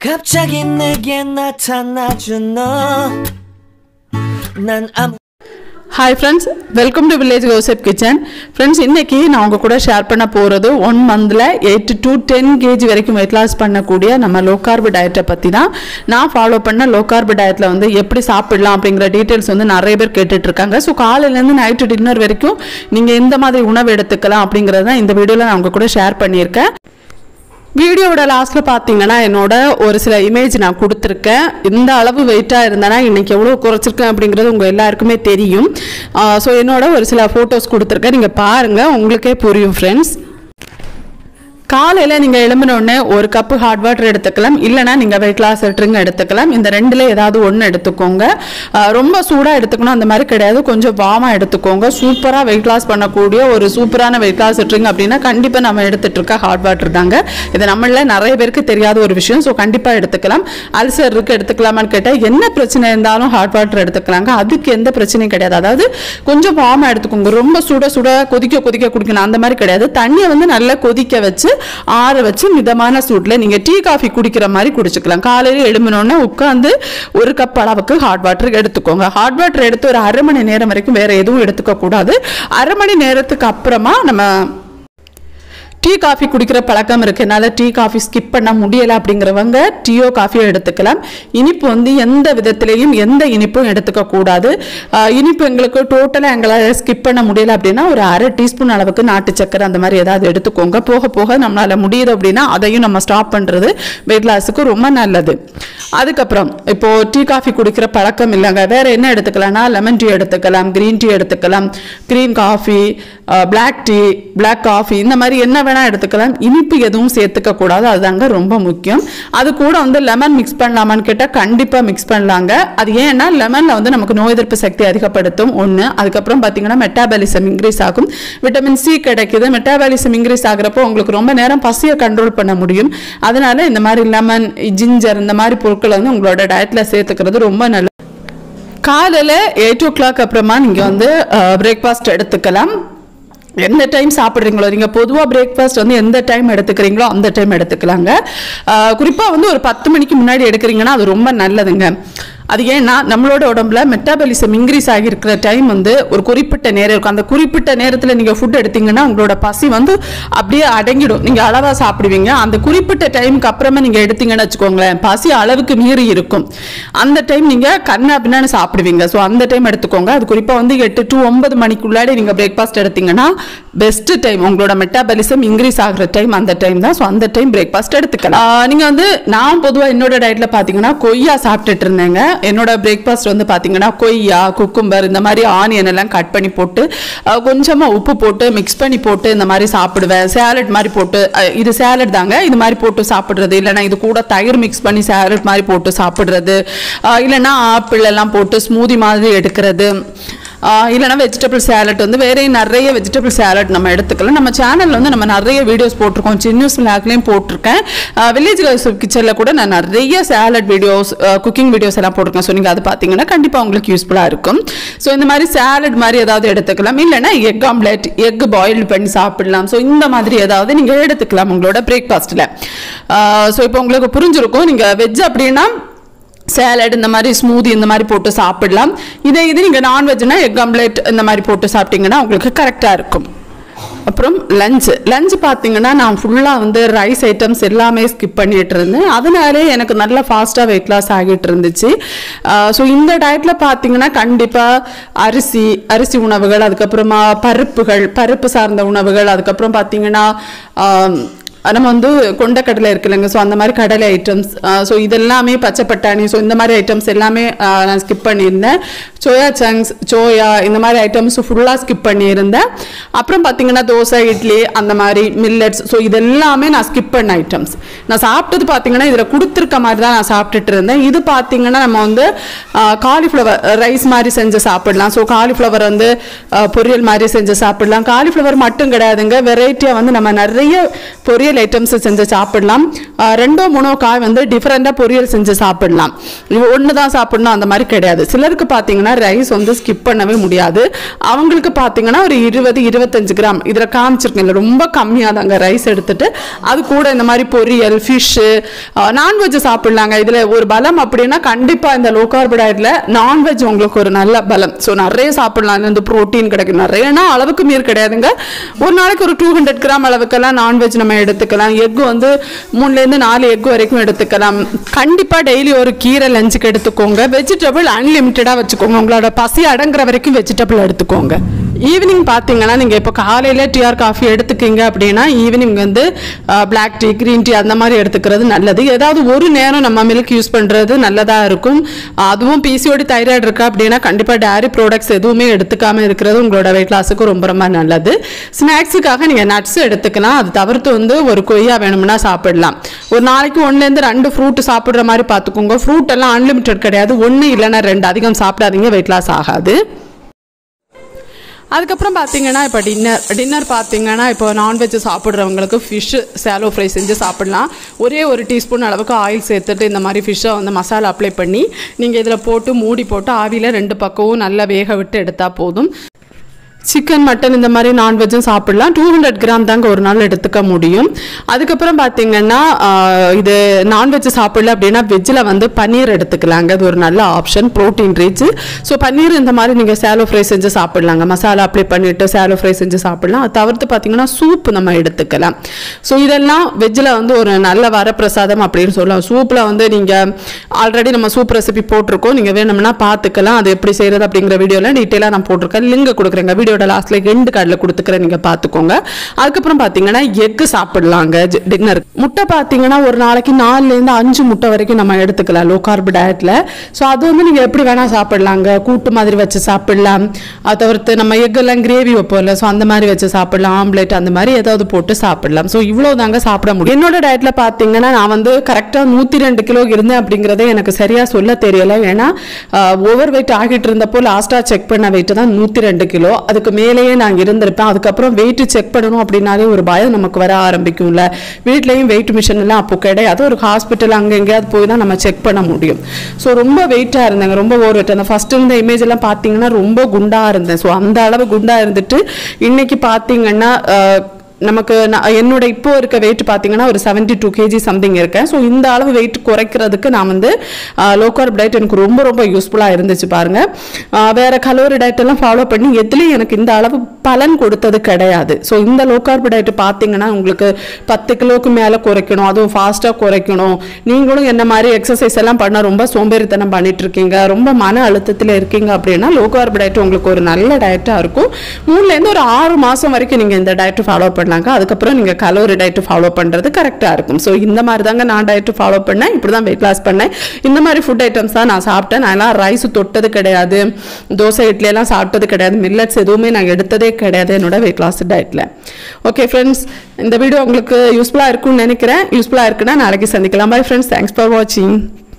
갑자기 내게 나타나준 너. 난 아무 hi friends welcome to village கோசப் kitchen friends இன்னைக்கு நான் உங்க கூட ஷேர் பண்ண போகிறது ஒன் மந்தில் எயிட் டு டென் கேஜி வரைக்கும் வெயிட் லாஸ் பண்ணக்கூடிய நம்ம லோ கார்பு டயட்டை பற்றி தான் நான் ஃபாலோ பண்ண லோ கார்பு டயட்டில் வந்து எப்படி சாப்பிடலாம் அப்படிங்கிற டீட்டெயில்ஸ் வந்து நிறைய பேர் கேட்டுட்டு இருக்காங்க ஸோ காலையிலேருந்து நைட்டு டின்னர் வரைக்கும் நீங்கள் எந்த மாதிரி உணவு எடுத்துக்கலாம் அப்படிங்கிறத தான் இந்த வீடியோவில் நான் உங்க கூட ஷேர் பண்ணியிருக்கேன் வீடியோவோட லாஸ்ட்டில் பார்த்தீங்கன்னா என்னோட ஒரு சில இமேஜ் நான் கொடுத்துருக்கேன் இந்த அளவு வெயிட்டாக இருந்தேன்னா இன்னைக்கு எவ்வளோ குறைச்சிருக்கேன் அப்படிங்கிறது உங்கள் எல்லாருக்குமே தெரியும் ஸோ என்னோட ஒரு சில ஃபோட்டோஸ் கொடுத்துருக்கேன் நீங்கள் பாருங்கள் உங்களுக்கே புரியும் ஃப்ரெண்ட்ஸ் காலையில் நீங்கள் எழும்பின உடனே ஒரு கப்பு ஹாட் வாட்டர் எடுத்துக்கலாம் இல்லைனா நீங்கள் வெயிட் லாஸ் ட்ரிங்க் எடுத்துக்கலாம் இந்த ரெண்டில் ஏதாவது ஒன்று எடுத்துக்கோங்க ஆஹ் ரொம்ப சூடாக எடுத்துக்கணும் அந்த மாதிரி கிடையாது கொஞ்சம் வாமாக எடுத்துக்கோங்க சூப்பராக வெயிட் லாஸ் பண்ணக்கூடிய ஒரு சூப்பரான வெயிட் லாஸ் ட்ரிங்க் அப்படின்னா கண்டிப்பாக நம்ம எடுத்துட்டு இருக்க ஹாட் வாட்டர் தாங்க இது நம்மள நிறைய பேருக்கு தெரியாத ஒரு விஷயம் ஸோ கண்டிப்பாக எடுத்துக்கலாம் அல்சர் இருக்கு எடுத்துக்கலாமான்னு கேட்டால் என்ன பிரச்சனை இருந்தாலும் ஹாட் வாட்டர் எடுத்துக்கலாங்க அதுக்கு எந்த பிரச்சனையும் கிடையாது அதாவது கொஞ்சம் வார்மாக எடுத்துக்கோங்க ரொம்ப சுட சுட கொதிக்க கொதிக்க குடிக்கணும் அந்த மாதிரி கிடையாது தண்ணியை வந்து நல்லா கொதிக்க வச்சு ஆற வச்சு மிதமான சூட்டில் நீங்கள் டீ காஃபி குடிக்கிற மாதிரி குடிச்சுக்கலாம் காலையில் எழும்பினோடனே உட்காந்து ஒரு கப் அளவுக்கு ஹாட் வாட்டர் எடுத்துக்கோங்க ஹாட் வாட்டர் எடுத்து ஒரு அரை மணி நேரம் வரைக்கும் வேற எதுவும் எடுத்துக்க கூடாது அரை மணி நேரத்துக்கு அப்புறமா நம்ம டீ காஃபி குடிக்கிற பழக்கம் இருக்கு என்னால் டீ காஃபி ஸ்கிப் பண்ண முடியலை அப்படிங்கிறவங்க டீயோ காஃபியோ எடுத்துக்கலாம் இனிப்பு வந்து எந்த விதத்திலையும் எந்த இனிப்பும் எடுத்துக்க கூடாது ஆஹ் இனிப்பு எங்களுக்கு டோட்டலாக எங்களால் ஸ்கிப் பண்ண முடியல அப்படின்னா ஒரு அரை டீஸ்பூன் அளவுக்கு நாட்டு சக்கரை அந்த மாதிரி ஏதாவது எடுத்துக்கோங்க போக போக நம்மளால முடியுது அப்படின்னா அதையும் நம்ம ஸ்டாப் பண்ணுறது வெயிட் லாஸுக்கு ரொம்ப நல்லது அதுக்கப்புறம் இப்போ டீ காஃபி குடிக்கிற பழக்கம் இல்லைங்க வேற என்ன எடுத்துக்கலாம்னா லெமன் டீ எடுத்துக்கலாம் கிரீன் டீ எடுத்துக்கலாம் green coffee black tea black coffee இந்த மாதிரி என்ன வேணா எடுத்துக்கலாம் இனிப்பு எதுவும் சேர்த்துக்க கூடாது அதுதாங்க ரொம்ப முக்கியம் அது கூட வந்து லெமன் மிக்ஸ் பண்ணலாமான்னு கேட்டால் கண்டிப்பாக மிக்ஸ் பண்ணலாங்க அது ஏன்னா லெமனில் வந்து நமக்கு நோய் எதிர்ப்பு சக்தி அதிகப்படுத்தும் ஒன்று அதுக்கப்புறம் பார்த்தீங்கன்னா மெட்டாபாலிசம் இன்க்ரீஸ் ஆகும் விட்டமின் சி கிடைக்குது மெட்டாபாலிசம் இன்க்ரீஸ் ஆகுறப்போ உங்களுக்கு ரொம்ப நேரம் பசியை கண்ட்ரோல் பண்ண முடியும் அதனால இந்த மாதிரி லெமன் ஜிஞ்சர் இந்த மாதிரி பொருட்களை வந்து உங்களோட டயட்டில் சேர்த்துக்கிறது ரொம்ப நல்லது காலையில் எயிட் ஓ கிளாக் அப்புறமா நீங்கள் வந்து பிரேக்ஃபாஸ்ட் எடுத்துக்கலாம் எந்த டைம் சாப்பிட்றீங்களோ நீங்கள் பொதுவாக பிரேக்ஃபாஸ்ட் வந்து எந்த டைம் எடுத்துக்கிறீங்களோ அந்த டைம் எடுத்துக்கலாங்க குறிப்பாக வந்து ஒரு பத்து மணிக்கு முன்னாடி எடுக்கிறீங்கன்னா அது ரொம்ப நல்லதுங்க அது ஏன்னா நம்மளோட உடம்புல மெட்டாபாலிசம் இன்க்ரீஸ் ஆகியிருக்கிற டைம் வந்து ஒரு குறிப்பிட்ட நேரம் இருக்கும் அந்த குறிப்பிட்ட நேரத்தில் நீங்கள் ஃபுட் எடுத்தீங்கன்னா உங்களோட பசி வந்து அப்படியே அடங்கிடும் நீங்கள் அளவாக சாப்பிடுவீங்க அந்த குறிப்பிட்ட டைமுக்கு அப்புறமா நீங்கள் எடுத்தீங்கன்னு வச்சுக்கோங்களேன் பசி அளவுக்கு மீறி இருக்கும் அந்த டைம் நீங்கள் கண்ணா பின்னான்னு சாப்பிடுவீங்க ஸோ அந்த டைம் எடுத்துக்கோங்க அது குறிப்பாக வந்து எட்டு டு ஒன்பது மணிக்குள்ளாடி நீங்கள் பிரேக்ஃபாஸ்ட் எடுத்தீங்கன்னா பெஸ்ட் டைம் உங்களோட மெட்டாபாலிசம் இன்க்ரீஸ் ஆகிற டைம் அந்த டைம் தான் ஸோ அந்த டைம் பிரேக்ஃபாஸ்ட் எடுத்துக்கலாம் ஆஹ் நீங்க வந்து நான் பொதுவாக என்னோட டயட்ல பார்த்தீங்கன்னா கொய்யா சாப்பிட்டுட்டு இருந்தேங்க என்னோட பிரேக்ஃபாஸ்ட் வந்து பார்த்தீங்கன்னா கொய்யா குக்கும்பர் இந்த மாதிரி ஆனியன் எல்லாம் கட் பண்ணி போட்டு ஆஹ் கொஞ்சமா உப்பு போட்டு மிக்ஸ் பண்ணி போட்டு இந்த மாதிரி சாப்பிடுவேன் சேலட் மாதிரி போட்டு ஆஹ் இது சேலட் தாங்க இது மாதிரி போட்டு சாப்பிடுறது இல்லைன்னா இது கூட தயிர் மிக்ஸ் பண்ணி சேலட் மாதிரி போட்டு சாப்பிடுறது ஆஹ் இல்லைன்னா ஆப்பிள் எல்லாம் போட்டு ஸ்மூதி மாதிரி எடுக்கிறது ஆஹ் இல்லைனா வெஜிடபிள் சேலட் வந்து வேற நிறைய வெஜிடபிள் சேலட் நம்ம எடுத்துக்கலாம் நம்ம சேனல்ல வந்து நம்ம நிறைய வீடியோஸ் போட்டிருக்கோம் சின்ன ஸ்லாக்லேயும் போட்டிருக்கேன் வில்லேஜ் கிச்சனில் கூட நான் நிறைய சேலட் வீடியோஸ் குக்கிங் வீடியோஸ் எல்லாம் போட்டிருக்கேன் ஸோ நீங்கள் அது பார்த்தீங்கன்னா கண்டிப்பாக உங்களுக்கு யூஸ்ஃபுல்லாக இருக்கும் ஸோ இந்த மாதிரி சேலட் மாதிரி ஏதாவது எடுத்துக்கலாம் இல்லைனா எக் ஆம்லெட் எக் பாயில் பண்ணி சாப்பிடலாம் ஸோ இந்த மாதிரி ஏதாவது நீங்கள் எடுத்துக்கலாம் உங்களோட பிரேக்ஃபாஸ்ட்டில் ஸோ இப்போ உங்களுக்கு புரிஞ்சிருக்கும் நீங்கள் வெஜ் அப்படின்னா சேலட் இந்த மாதிரி ஸ்மூதி இந்த மாதிரி போட்டு சாப்பிடலாம் இதே இது நீங்கள் நான்வெஜ்னா எக் ஆம்லெட் இந்த மாதிரி போட்டு சாப்பிட்டீங்கன்னா உங்களுக்கு கரெக்டாக இருக்கும் அப்புறம் லஞ்சு லஞ்சு பார்த்தீங்கன்னா நான் ஃபுல்லாக வந்து ரைஸ் ஐட்டம்ஸ் எல்லாமே ஸ்கிப் பண்ணிட்டு இருந்தேன் அதனாலே எனக்கு நல்ல ஃபாஸ்ட்டாக வெயிட் லாஸ் ஆகிட்டு இருந்துச்சு ஸோ இந்த டயட்டில் பார்த்தீங்கன்னா கண்டிப்பாக அரிசி அரிசி உணவுகள் அதுக்கப்புறமா பருப்புகள் பருப்பு சார்ந்த உணவுகள் அதுக்கப்புறம் பார்த்தீங்கன்னா ஆம், நம்ம வந்து கொண்டக்கடலை இருக்குல்லங்க ஸோ அந்த மாதிரி கடலை ஐட்டம்ஸ் ஸோ இதெல்லாமே பச்சை பட்டாணி ஸோ இந்த மாதிரி ஐட்டம்ஸ் எல்லாமே ஆஹ், நான் ஸ்கிப் பண்ணியிருந்தேன் சோயா சங்க்ஸ் சோயா இந்த மாதிரி ஐட்டம்ஸ் ஃபுல்லாக ஸ்கிப் பண்ணியிருந்தேன் அப்புறம் பார்த்தீங்கன்னா தோசை இட்லி அந்த மாதிரி மில்லட்ஸ் ஸோ இதெல்லாமே நான் ஸ்கிப் பண்ண ஐட்டம்ஸ் நான் சாப்பிட்டது பார்த்தீங்கன்னா இதில் கொடுத்துருக்க மாதிரி தான் நான் சாப்பிட்டுட்டு இருந்தேன் இது பார்த்தீங்கன்னா நம்ம வந்து காலிஃப்ளவர் ரைஸ் மாதிரி செஞ்சு சாப்பிடலாம் ஸோ காலிஃப்ளவர் வந்து ஆஹ், பொரியல் மாதிரி செஞ்சு சாப்பிடலாம் காலிஃப்ளவர் மட்டும் கிடையாதுங்க வெரைட்டியாக வந்து நம்ம நிறைய பொரியல் பொரியல் ஐட்டம்ஸ் செஞ்சு சாப்பிடலாம் ஆஹ் ரெண்டோ மூணோ காய் வந்து டிஃப்ரெண்ட்டாக பொரியல் செஞ்சு சாப்பிடலாம் ஒன்று தான் சாப்பிடணும் அந்த மாதிரி கிடையாது சிலருக்கு பார்த்தீங்கன்னா ரைஸ் வந்து ஸ்கிப் பண்ணவே முடியாது அவங்களுக்கு பார்த்தீங்கன்னா ஒரு இருபது இருபத்தஞ்சு கிராம் இதில் காமிச்சிருக்கேன் ரொம்ப கம்மியாக தாங்க ரைஸ் எடுத்துட்டு அது கூட இந்த மாதிரி பொரியல் ஃபிஷ்ஷு நான்வெஜ் சாப்பிடலாங்க இதில் ஒரு பலம் அப்படின்னா கண்டிப்பாக இந்த லோ கார்பு டயட்டில் நான்வெஜ் உங்களுக்கு ஒரு நல்ல பலம் ஸோ நிறைய சாப்பிடலாம் இதுல இந்த ப்ரோட்டீன் கிடைக்கும் நிறையனா அளவுக்கு மீறி கிடையாதுங்க ஒரு நாளைக்கு ஒரு டூ ஹண்ட்ரட் கிராம் அளவுக்கெல்லாம் நான்வெஜ் நம்ம எடுத்துக்கலாம் எக் வந்து மூணுலேருந்து நாலு எக் வரைக்கும் எடுத்துக்கலாம் கண்டிப்பாக டெய்லி ஒரு கீரை லஞ்சுக்கு எடுத்துக்கோங்க வெஜிடபிள் அன்லிமிட்டடாக வச்சுக்கோங்க உங்களோட பசி அடங்குற வரைக்கும் வெஜிடபிள் எடுத்துக்கோங்க ஈவினிங் பார்த்தீங்கன்னா நீங்கள் இப்போ காலையில் டிஆர் காஃபி எடுத்துக்கிங்க அப்படின்னா ஈவினிங் வந்து பிளாக் டீ க்ரீன் டீ அந்த மாதிரி எடுத்துக்கிறது நல்லது ஏதாவது ஒரு நேரம் நம்ம மில்க் யூஸ் பண்ணுறது நல்லதாக இருக்கும் அதுவும் பிசிஓடி தைராய்டு இருக்கா அப்படின்னா கண்டிப்பாக டேரி ப்ராடக்ட்ஸ் எதுவுமே எடுத்துக்காம இருக்கிறது உங்களோட வெயிட் லாஸுக்கு ரொம்ப ரொம்ப நல்லது ஸ்நாக்ஸுக்காக நீங்கள் நட்ஸ் எடுத்துக்கலாம் அது தவிர்த்து வந்து ஒரு கொய்யா வேணும்னா சாப்பிடலாம் ஒரு நாளைக்கு ஒன்றுலேருந்து ரெண்டு ஃப்ரூட் சாப்பிட்ற மாதிரி பார்த்துக்கோங்க ஃப்ரூட் எல்லாம் அன்லிமிட்டட் கிடையாது ஒன்று இல்லைன்னா ரெண்டு அதிகம் சாப்பிடாதீங்க வெயிட் லாஸ் ஆகாது அதுக்கப்புறம் பார்த்தீங்கன்னா இப்போ டின்னர் டின்னர் பார்த்தீங்கன்னா இப்போ நான்வெஜ் சாப்பிட்றவங்களுக்கு ஃபிஷ்ஷு சேலோ ஃப்ரை செஞ்சு சாப்பிட்லாம் ஒரே ஒரு டீஸ்பூன் அளவுக்கு ஆயில் சேர்த்துட்டு இந்த மாதிரி ஃபிஷ்ஷை வந்து மசாலா அப்ளை பண்ணி நீங்கள் இதில் போட்டு மூடி போட்டு ஆவியில் ரெண்டு பக்கமும் நல்லா வேக விட்டு எடுத்தால் போதும் சிக்கன் மட்டன் இந்த மாதிரி நான்வெஜ்ஜும் சாப்பிடலாம் டூ ஹண்ட்ரட் கிராம் தாங்க ஒரு நாள் எடுத்துக்க முடியும் அதுக்கப்புறம் பார்த்தீங்கன்னா ஆஹ், இது நான்வெஜ் சாப்பிடல அப்படின்னா வெஜ்ஜில் வந்து பன்னீர் எடுத்துக்கலாங்க அது ஒரு நல்ல option protein rich so paneer இந்த மாதிரி நீங்கள் சேலோ ஃப்ரை செஞ்சு சாப்பிடலாங்க மசாலா அப்ளை பண்ணிவிட்டு சேலோ ஃப்ரை செஞ்சு சாப்பிடலாம் அது தவிர்த்து பார்த்தீங்கன்னா சூப் நம்ம எடுத்துக்கலாம் ஸோ இதெல்லாம் வெஜ்ஜில் வந்து ஒரு நல்ல வரப்பிரசாதம் அப்படின்னு சொல்லலாம் சூப்பில் வந்து நீங்கள் ஆல்ரெடி நம்ம சூப் ரெசிபி போட்டிருக்கோம் நீங்கள் வேணும்னா பார்த்துக்கலாம் அது எப்படி செய்கிறது அப்படிங்கிற வீடியோவில் டீட்டெயிலாக நான் போட்டிருக்கேன் லிங்க் கொடுக்குறேங்க வீடியோட லாஸ்ட்ல ரெண்டு கார்டில் கொடுத்துக்கிறேன் நீங்கள் பார்த்துக்கோங்க அதுக்கப்புறம் பார்த்தீங்கன்னா எக்கு சாப்பிடலாங்க டின்னர் முட்டை பார்த்தீங்கன்னா ஒரு நாளைக்கு நாலுலேருந்து அஞ்சு முட்டை வரைக்கும் நம்ம எடுத்துக்கலாம் லோ கார்ப் டயட்டில் ஸோ அது வந்து நீங்கள் எப்படி வேணால் சாப்பிடலாங்க கூட்டு மாதிரி வச்சு சாப்பிடலாம் அது தவிர்த்து நம்ம எக்கெல்லாம் கிரேவி வைப்போம்ல ஸோ அந்த மாதிரி வச்சு சாப்பிடலாம் ஆம்லேட் அந்த மாதிரி ஏதாவது போட்டு சாப்பிடலாம் ஸோ இவ்வளோ தாங்க சாப்பிட முடியும் என்னோட டயட்டில் பார்த்தீங்கன்னா நான் வந்து கரெக்டாக நூற்றி ரெண்டு கிலோ இருந்தேன் அப்படிங்கிறதே எனக்கு சரியாக சொல்ல தெரியல ஏன்னா ஓவர் வெயிட் ஆகிட்டு இருந்தப்போ லாஸ்ட்டாக செக் பண்ண வெயிட் தான் நூற்றி ரெண்டு கிலோ அதுக்கு மேலேயே நான் இருந்திருப்பேன் அதுக்கப்புறம் வெயிட் செக் பண்ணணும் அப்படின்னாலே ஒரு பயம் நமக்கு வர ஆரம்பிக்கும்ல வீட்லேயும் வெயிட் மிஷின் எல்லாம் அப்போ கிடையாது ஒரு ஹாஸ்பிட்டல் அங்கே எங்கேயாவது போய் தான் நம்ம செக் பண்ண முடியும் ஸோ ரொம்ப வெயிட்டாக இருந்தேங்க ரொம்ப ஓவர் வெயிட் அந்த ஃபர்ஸ்ட் இருந்த இமேஜ் எல்லாம் பார்த்தீங்கன்னா ரொம்ப குண்டாக இருந்தேன் ஸோ அந்த அளவு குண்டாக இருந்துட்டு இன்னைக்கு பார்த்தீங்கன்னா அஹ், நமக்கு நான் என்னோட இப்போ இருக்க வெயிட் பார்த்தீங்கன்னா ஒரு 72 டூ கேஜி சம்திங் இருக்கேன் ஸோ இந்த அளவு வெயிட் குறைக்கிறதுக்கு நான் வந்து லோ கார்ப் டயட் எனக்கு ரொம்ப ரொம்ப யூஸ்ஃபுல்லாக இருந்துச்சு பாருங்க ஆஹ் வேற கலோரி டயட் எல்லாம் ஃபாலோ பண்ணி எதுலேயும் எனக்கு இந்த அளவு பலன் கொடுத்தது கிடையாது ஸோ இந்த லோ கார்ப் டயட் பார்த்தீங்கன்னா உங்களுக்கு பத்து கிலோக்கு மேலே குறைக்கணும் அதுவும் ஃபாஸ்ட்டாக குறைக்கணும் நீங்களும் என்ன மாதிரி எக்ஸசைஸ் எல்லாம் பண்ண ரொம்ப சோம்பேறித்தனம் பண்ணிட்டு இருக்கீங்க ரொம்ப மன அழுத்தத்தில் இருக்கீங்க அப்படின்னா லோ கார்ப் டயட் உங்களுக்கு ஒரு நல்ல டயட்டாக இருக்கும் மூணுலேருந்து ஒரு ஆறு மாதம் வரைக்கும் நீங்கள் இந்த டயட் ஃபாலோ பண்ணலாங்க அதுக்கப்புறம் நீங்கள் கலோரி டயட் ஃபாலோ பண்ணுறது கரெக்டாக இருக்கும் ஸோ இந்த மாதிரி தாங்க நான் டயட் ஃபாலோ பண்ணேன் இப்படி தான் வெயிட் லாஸ் பண்ணேன் இந்த மாதிரி ஃபுட் ஐட்டம்ஸ் தான் நான் சாப்பிட்டேன் நான் எல்லாம் ரைஸ் தொட்டது கிடையாது தோசை இட்லி எல்லாம் சாப்பிட்டது கிடையாது மில்லட்ஸ் எதுவுமே நான் எடுத்ததே கிடையாது என்னோட வெயிட் லாஸ் டயட்டில் ஓகே ஃப்ரெண்ட்ஸ் இந்த வீடியோ உங்களுக்கு யூஸ்ஃபுல்லாக இருக்கும்னு நினைக்கிறேன் யூஸ்ஃபுல்லாக இருக்குன்னா நாளைக்கு சந்திக்கலாம் பை ஃப்ரெண்ட்ஸ் தேங்க்ஸ் ஃபார் வாட்சிங்